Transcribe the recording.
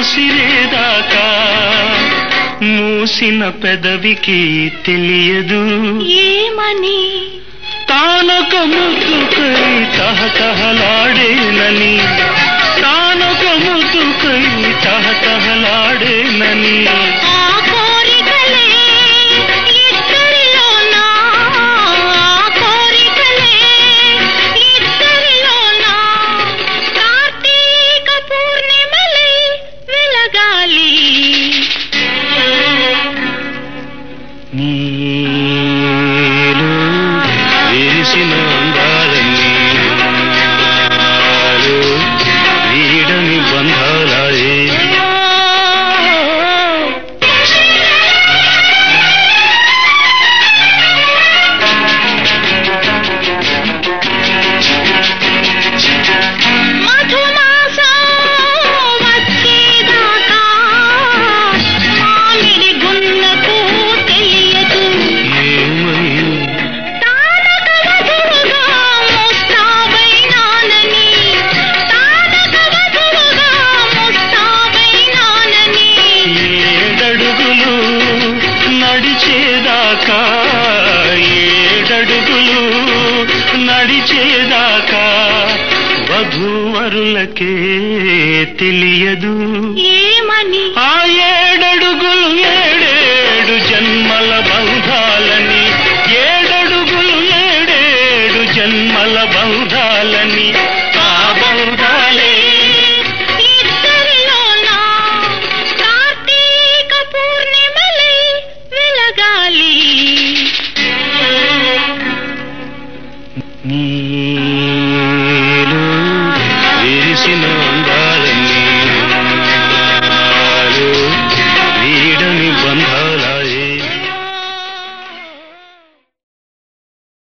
ముసిరేదాకా మూసిన పెదవికి తెలియదు ఏమని తానొక ముద్దుకై తహతహలాడేనని తానొక ముద్దుకై తహతహలాడేనని ఆ కోరికలే ఇద్దరిలోనా ఆ కోరికలే ఇద్దరిలోనా కార్తీక పూర్ణిమలై వెలగాలి నీలో విరిసిన అందాలన్నీ నాలో వీడని బంధాలే మధుమాసం వచ్చేదాకా మామిడి గున్నకు తెలియదు ఏమయ్యో తానక వధువుగా ముస్తాబైనానని తానక వధువుగా ముస్తాబైనానని ఏడడుగులు నడిచేదాకా ఏడడుగులు నడిచేదాకా వధూవరులకే తెలియదు ఏమని ఆ ఏడడుగులు ఏడేడు జన్మల బంధాలని ఏడడుగులు ఏడేడు జన్మల బంధాలని ఆ బంధాలే